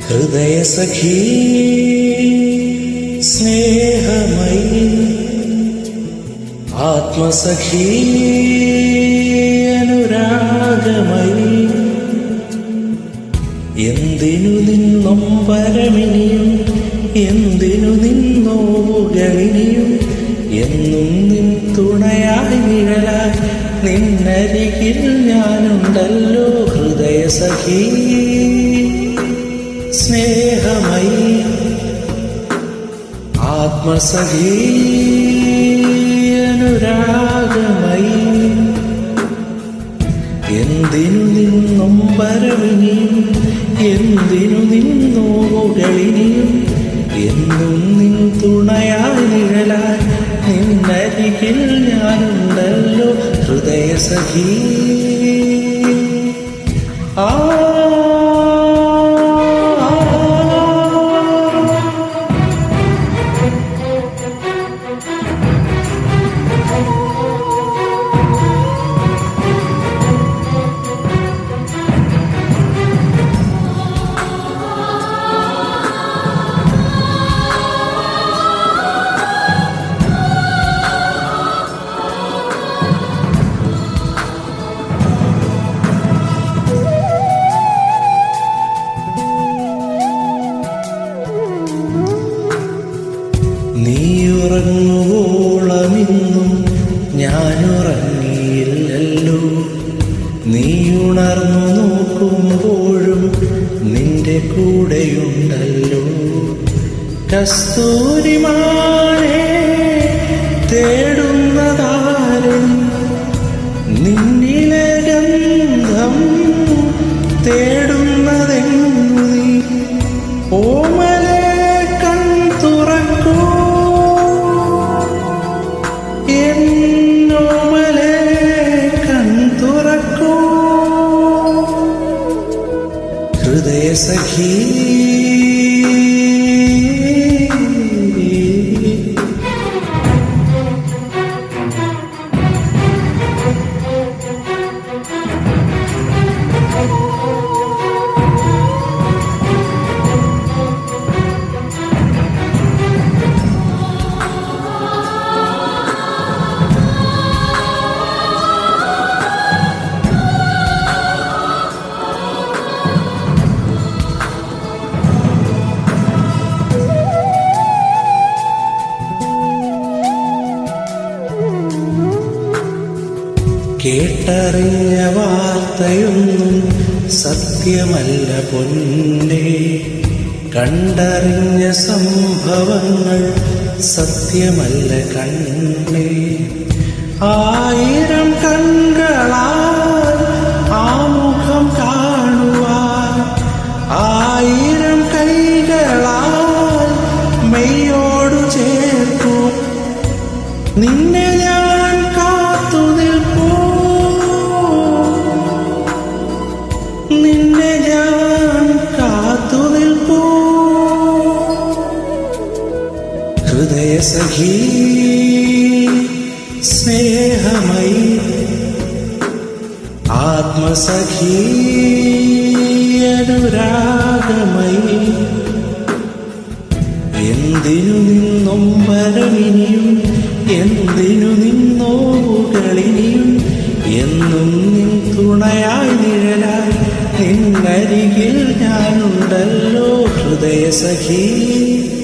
ഹൃദയസഖീ സ്നേഹമയി ആത്മസഖീ അനുരാഗമയി എന്തിനു നിന്നും പരമിനിയും എന്തിനു നിന്നോവുകളിനിയും എന്നും നിൻ തുണയായി നിഴലായി നിന്നരികിൽ ഞാനുണ്ടല്ലോ ഹൃദയസഖീ സ്നേഹമയി ആത്മസഖീ അനുരാഗമയി എന്തിനു നിന്നും വരവിനിയും എന്തിനു നിന്നോകളിനിയും എന്നും നിൻ തുണയായി നിഴലായി നിന്നരികിൽ ഞാനുണ്ടല്ലോ ഹൃദയസഖീ ആ നീയുറങ്ങുവോളമിന്നും ഞാനുറങ്ങിയില്ലല്ലോ നീയുണർന്നു നോക്കുമ്പോഴും നിന്റെ കൂടെയുണ്ടല്ലോ കസ്തൂരിമാനെ തേടുന്നതാരും നിന്നിലെ ഗന്ധം തേടുന്നതെങ്ങു നീ ഓമലെ കൺ തുറക്കൂ എന്നോമലെ കൺ തുറക്കൂ ഹൃദയസഖീ കേട്ടറിഞ്ഞ വാർത്തയൊന്നും സത്യമല്ല പൊന്നേ കണ്ടറിഞ്ഞ സംഭവങ്ങൾ സത്യമല്ല കണ്ണേ ആയിരം കണ്ണുകളാൽ ആ മുഖം കാണുവാൻ ആയിരം കൈകളാൽ മെയ്യോടു ചേർക്കൂ നിന്നെ ഞാൻ കാത്തു നിൽപ്പൂ നിന്നെ ഞാൻ കാത്തു നിൽപ്പൂ ഹൃദയസഖീ സ്നേഹമയി ആത്മസഖീ അനുരാഗമയി എന്തിനു നിന്നും വരമിനിയും എന്തിനു നിന്നോകളിനിയും എന്നും നിൻ തുണയായി നിഴലായി നിന്നരികിൽ ഞാനുണ്ടല്ലോ ഹൃദയസഖീ